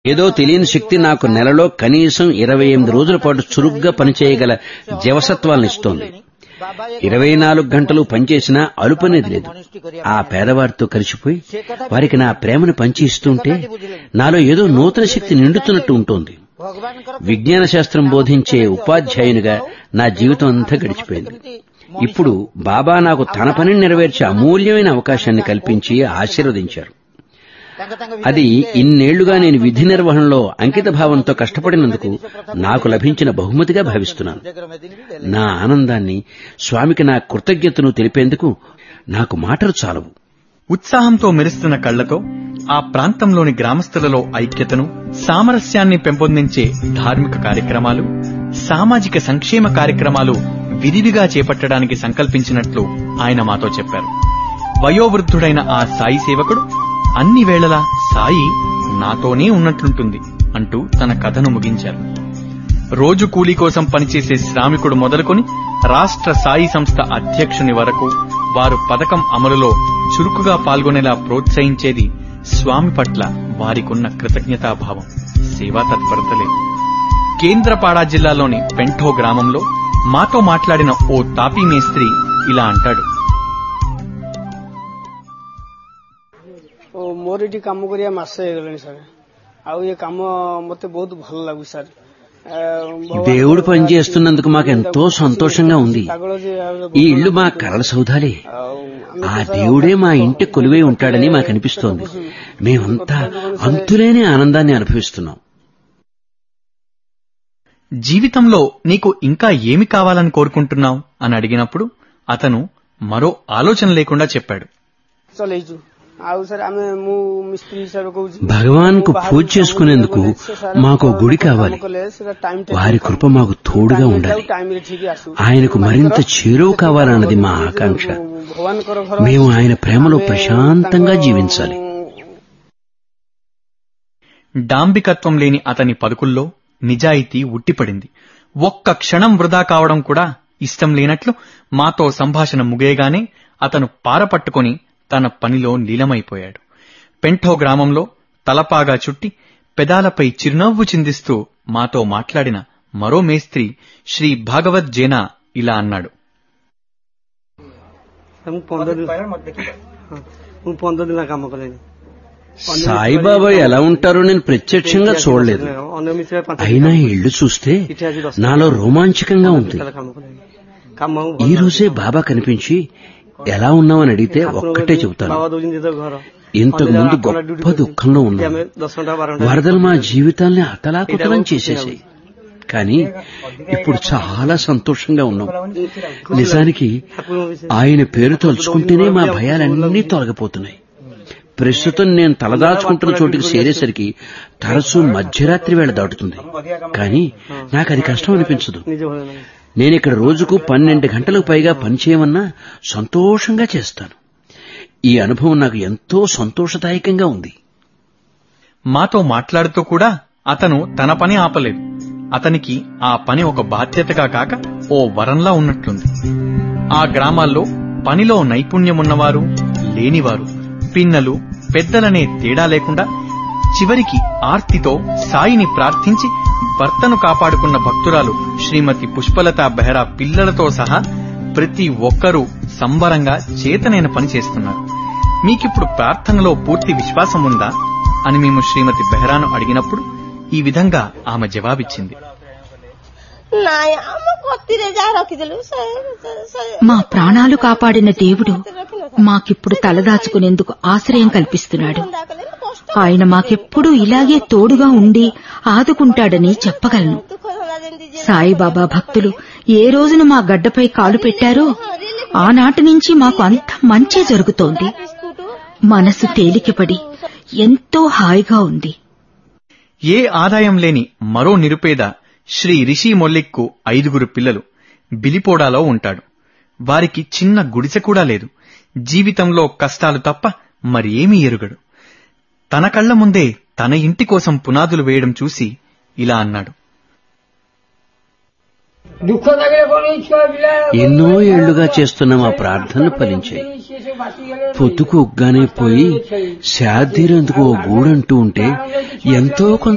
ఏదో తెలియని శక్తి నాకు నెలలో కనీసం ఇరవై ఎనిమిది రోజుల పాటు చురుగ్గా పనిచేయగల జవసత్వాలను ఇస్తోంది ఇరవై నాలుగు గంటలు పనిచేసినా అలుపనేది లేదు ఆ పేదవారితో కలిసిపోయి వారికి నా ప్రేమను పంచి ఇస్తుంటే నాలో ఏదో నూతన శక్తి నిండుతున్నట్టు ఉంటుంది విజ్ఞాన శాస్త్రం బోధించే ఉపాధ్యాయునిగా నా జీవితం అంతా గడిచిపోయింది ఇప్పుడు బాబా నాకు తన పనిని నెరవేర్చే అమూల్యమైన అవకాశాన్ని కల్పించి ఆశీర్వదించారు అది ఇన్నేళ్లుగా నేను విధి నిర్వహణలో అంకిత భావంతో కష్టపడినందుకు నాకు లభించిన బహుమతిగా భావిస్తున్నాను నా ఆనందాన్ని స్వామికి నా కృతజ్ఞతను తెలిపేందుకు నాకు మాటలు చాలవు ఉత్సాహంతో మెరుస్తున్న కళ్లతో ఆ ప్రాంతంలోని గ్రామస్తులలో ఐక్యతను సామరస్యాన్ని పెంపొందించే ధార్మిక కార్యక్రమాలు సామాజిక సంక్షేమ కార్యక్రమాలు విరివిగా చేపట్టడానికి సంకల్పించినట్లు ఆయన మాతో చెప్పారు వయోవృద్ధుడైన ఆ సాయి సేవకుడు అన్ని వేళలా సాయి నాతోనే ఉన్నట్లుంటుంది అంటూ తన కథను ముగించారు రోజు కూలీ కోసం పనిచేసే శ్రామికుడు మొదలుకొని రాష్ట్ర సాయి సంస్థ అధ్యక్షుని వరకు వారు పథకం అమలులో చురుకుగా పాల్గొనేలా ప్రోత్సహించేది స్వామి పట్ల వారికున్న కృతజ్ఞతాభావం సేవా తత్పరతలే కేంద్రపాడా జిల్లాలోని పెంఠో గ్రామంలో మాతో మాట్లాడిన ఓ తాపీ మేస్త్రి ఇలా అంటాడు ଓ ମୋର ଏଠି କାମ କରିବା ମାସେ ହେଇଗଲାଣି ସାର୍ ଆଉ ଏ କାମ ମତେ ବହୁତ ଭଲ ଲାଗୁଛି ସାର୍ ଆ, ଭଗବାନ- దేవుడు పనిచేస్తున్నందుకు మాకెంతో సంతోషంగా ఉంది ପାଗଳ ଯେ ଆଉ ఈ ఇల్లు మా కలల సౌధాలే ଆଉ ଆମେ ఆ దేవుడే మా ఇంటి కొలువై ఉంటాడని మాకు అనిపిస్తోంది మేమంతా అంతులేని ఆనందాన్ని అనుభవిస్తున్నాం జీవితంలో నీకు ఇంకా ఏమి కావాలని కోరుకుంటున్నావు అని అడిగినప్పుడు అతను మరో ఆలోచన లేకుండా చెప్పాడు ଚଲେଇଛୁ ଆଉ ସାର୍ ଆମେ ମୁଁ ମିସ୍ତ୍ରୀ ହିସାବରେ କହୁଛି భగవాన్కు పూజ చేసుకునేందుకు మాకు గుడి కావాలి వారి కృప మాకు తోడుగా ఉండాలి టైంରେ ଠିକ ଆସୁ ఆయనకు మరింత చేరువ కావాలన్నది మా ఆకాంక్ష ଭଗବାନଙ୍କର ଘର మేము ఆయన ప్రేమలో ప్రశాంతంగా జీవించాలి డాంబికత్వం లేని అతని పలుకుల్లో నిజాయితీ ఉట్టిపడింది ఒక్క క్షణం వృధా కావడం కూడా ఇష్టం లేనట్లు మాతో సంభాషణ ముగియగానే అతను పారపట్టుకొని తన పనిలో లీలమైపోయాడు పెంఠో గ్రామంలో తలపాగా చుట్టి పెదాలపై చిరునవ్వు చిందిస్తూ మాతో మాట్లాడిన మరో మేస్త్రి శ్రీ భాగవత్ జేనా ఇలా అన్నాడు ମୁଁ ପନ୍ଦର ଦିନ ହଁ, ମୁଁ ପନ୍ଦର ଦିନ କାମ କଲେଣି సాయిబాబా ఎలా ఉంటారో నేను ప్రత్యక్షంగా చూడలేదు ଅନ୍ୟ ମିସ୍ତ୍ରୀ ପାଞ୍ଚ అయినా ఈ ఇల్లు చూస్తే నాలో రోమాంచకంగా ఉంది ଦିନ କାମ କଲେଣି କାମ ఈ రోజే బాబా కనిపించి ఎలా ఉన్నావని అడిగితే ఒక్కటే చెబుతాను ବାବା ଦଉଛନ୍ତି ଯେତେବେଳେ ଘର ఇంతకు ముందు గొప్ప దుఃఖంలో ଏଠି ఉన్నాం ଆମେ ଦଶ ଘଣ୍ଟା ବାର ଘଣ୍ଟା వరదలు మా జీవితాల్ని అతలాకుతలం చేసేసాయి కానీ ఇప్పుడు చాలా సంతోషంగా ఉన్నాం నిజానికి ଠାକୁରଙ୍କ ବିଷୟରେ ఆయన పేరు తలుచుకుంటేనే మా భయాలన్నీ తొలగిపోతున్నాయి ప్రస్తుతం నేను తలదాచుకుంటున్న చోటికి చేరేసరికి తరచూ మధ్యరాత్రి వేళ దాటుతుంది కానీ నాకు అది కష్టం అనిపించదు ନିଜ ଭଳିଆ ନାହିଁ నేను ఇక్కడ రోజుకు పన్నెండు గంటలకు పైగా పనిచేయమన్నా సంతోషంగా చేస్తాను ఈ అనుభవం నాకు ఎంతో సంతోషదాయకంగా ఉంది మాతో మాట్లాడుతూ కూడా అతను తన పని ఆపలేదు అతనికి ఆ పని ఒక బాధ్యతగా కాక ఓ వరంలా ఉన్నట్లుంది ఆ గ్రామాల్లో పనిలో నైపుణ్యమున్నవారు లేనివారు పిన్నలు పెద్దలనే తేడా లేకుండా చివరికి ఆర్తితో సాయిని ప్రార్థించి భర్తను కాపాడుకున్న భక్తురాలు శ్రీమతి పుష్పలత బెహ్రా పిల్లలతో సహా ప్రతి ఒక్కరూ సంబరంగా చేతనైన పని చేస్తున్నారు మీకిప్పుడు ప్రార్థనలో పూర్తి విశ్వాసం ఉందా అని మేము శ్రీమతి బెహ్రాను అడిగినప్పుడు ఈ విధంగా ఆమె జవాబిచ్చింది ନାଇଁ ଆମ କତିରେ ଯାହା ରଖିଥିଲୁ ସେ ସେ- ସେ- మా ప్రాణాలు కాపాడిన దేవుడు మాకిప్పుడు తలదాచుకునేందుకు ఆశ్రయం కల్పిస్తున్నాడు ଥଣ୍ଡା କଲେ ନା କଷ୍ଟ ఆయన మాకెప్పుడూ ఇలాగే తోడుగా ఉండి ఆదుకుంటాడని చెప్పగలను ଦୁଃଖ ଧନ୍ଦା ଯେମିତି ଯିଏ సాయిబాబా భక్తులు ఏ రోజున మా గడ్డపై కాలు పెట్టారో ఆనాటి నుంచి మాకు అంత మంచి జరుగుతోంది ବିସ୍କୁଟ మనసు తేలికపడి ఎంతో హాయిగా ఉంది ఏ ఆదాయం లేని మరో నిరుపేద శ్రీ రిషి మొల్లిక్కు ఐదుగురు పిల్లలు బిలిపోడాలో ఉంటాడు వారికి చిన్న గుడిసె కూడా లేదు జీవితంలో కష్టాలు తప్ప మరి ఏమీ ఎరుగడు తన కళ్ల ముందే తన ఇంటి కోసం పునాదులు వేయడం చూసి ఇలా అన్నాడు ఎన్నో ఏళ్లుగా చేస్తున్న మా ప్రార్థనలు ఫలించాయి పొద్దుకు ఉగ్గానే పోయి శాదీరేందుకు ఓ గూడంటూ ఉంటే ఎంతో కొంత